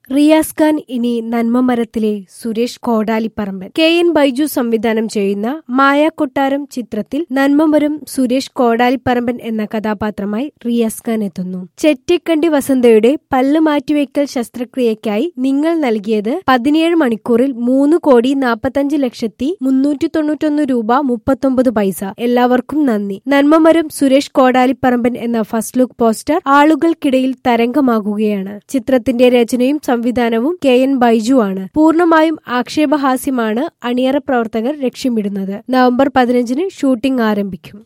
റിയാസ് ഖാൻ ഇനി നന്മമരത്തിലെ Suresh Kodalipparamban K N Baiju സംവിധാനം ചെയ്യുന്ന മായ കൊട്ടാരം ചിത്രത്തിൽ നന്മമരം സുരേഷ് കോടാലിപ്പറമ്പൻ എന്ന കഥാപാത്രമായി റിയാസ് ഖാൻ എത്തുന്നു ചെറ്റിക്കണ്ടി വസന്തയുടെ പല്ല് മാറ്റിവെക്കൽ ശസ്ത്രക്രിയയ്ക്കായി നിങ്ങൾ നൽകിയത് പതിനേഴ് മണിക്കൂറിൽ മൂന്ന് കോടി നാൽപ്പത്തഞ്ച് ലക്ഷത്തി മുന്നൂറ്റി തൊണ്ണൂറ്റൊന്ന് രൂപ മുപ്പത്തൊമ്പത് പൈസ എല്ലാവർക്കും നന്ദി നന്മമരം സുരേഷ് കോടാലിപ്പറമ്പൻ എന്ന ഫസ്റ്റ് ലുക്ക് പോസ്റ്റർ ആളുകൾക്കിടയിൽ തരംഗമാകുകയാണ് ചിത്രത്തിന്റെ രചനയും സംവിധാനവും കെ എൻ ബൈജു ആണ് പൂർണ്ണമായും ആക്ഷേപഹാസ്യമാണ് അണിയറ പ്രവർത്തകർ ലക്ഷ്യമിടുന്നത് നവംബർ പതിനഞ്ചിന് ഷൂട്ടിംഗ് ആരംഭിക്കും